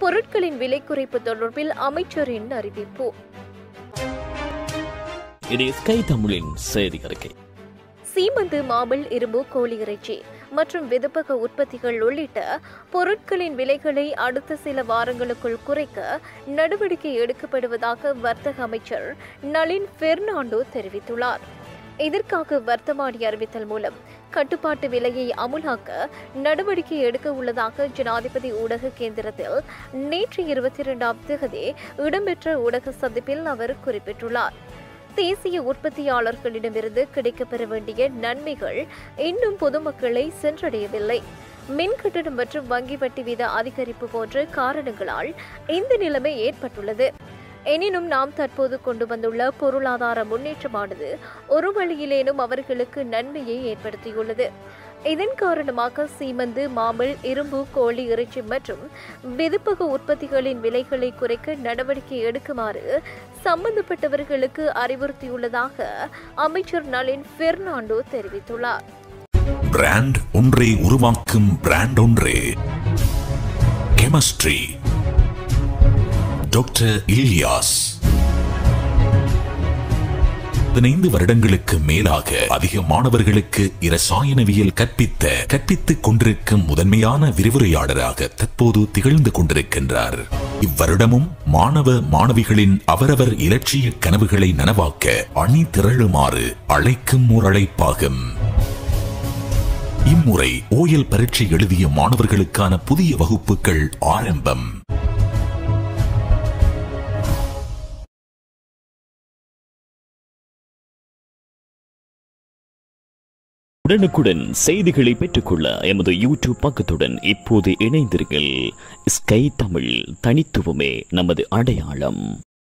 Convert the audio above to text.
பொருட்களின் விலை குறைப்பு தொடர்பில் அமைச்சரின் அறிவிப்பு இது ஸ்கை தமிழின் செய்தி அறிக்கை சீமந்து மாமல் இரும்பு கோழி இறைச்சி மற்றும் வெதுப்பக உற்பத்திகள் உள்ளிட்ட பொருட்களின் விலைகளை அடுத்த சில வாரங்களுக்குள் குறைக்க நடவடிக்கை எடுக்கப்படுவதாக வர்த்தக அமைச்சர் நளின் பெர்னாண்டோ தெரிவித்துள்ளார் இதற்காக வர்த்தமானி அறிவித்தல் மூலம் கட்டுப்பாட்டு விலையை அமுலாக்க நடவடிக்கை எடுக்க உள்ளதாக ஜனாதிபதி ஊடக கேந்திரத்தில் நேற்று இருபத்தி இரண்டாம் தேதி இடம்பெற்ற ஊடக சந்திப்பில் அவர் குறிப்பிட்டுள்ளார் தேசிய உற்பத்தியாளர்களிடமிருந்து கிடைக்கப்பெற வேண்டிய நன்மைகள் இன்னும் பொதுமக்களை சென்றடையவில்லை மின் கட்டணம் மற்றும் வங்கி வட்டி வீத அதிகரிப்பு போன்ற காரணங்களால் இந்த நிலைமை ஏற்பட்டுள்ளது எனினும் நாம் தற்போது கொண்டு வந்துள்ள பொருளாதார முன்னேற்றமானது ஒரு வழியிலேனும் அவர்களுக்கு நன்மையை ஏற்படுத்தியுள்ளது இதன் காரணமாக சீமந்து மாமல் இரும்பு கோழி இறைச்சி மற்றும் வெதுப்பக உற்பத்திகளின் விலைகளை குறைக்க நடவடிக்கை எடுக்குமாறு சம்பந்தப்பட்டவர்களுக்கு அறிவுறுத்தியுள்ளதாக அமைச்சர் நளின் பெர்னாண்டோ தெரிவித்துள்ளார் பிராண்ட் ஒன்றை உருவாக்கும் பிராண்ட் ஒன்றே கெமிஸ்ட்ரி டாக்டர் இலியாஸ் பதினைந்து வருடங்களுக்கு மேலாக அதிக மாணவர்களுக்கு இரசாயனவியல் கற்பித்த கற்பித்துக் கொண்டிருக்கும் முதன்மையான விரிவுரையாளராக தற்போது திகழ்ந்து கொண்டிருக்கின்றார் இவ்வருடமும் மாணவ மாணவிகளின் அவரவர் இலட்சிய கனவுகளை நனவாக்க அணி திரளுமாறு அழைக்கும் ஓர் அழைப்பாகும் இம்முறை ஓயல் பரீட்சை எழுதிய மாணவர்களுக்கான புதிய வகுப்புகள் ஆரம்பம் உடனுக்குடன் செய்திகளை பெற்றுக்கொள்ள எமது யூடியூப் பக்கத்துடன் இப்போது இணைந்திருங்கள் ஸ்கை தமிழ் தனித்துவமே நமது அடையாளம்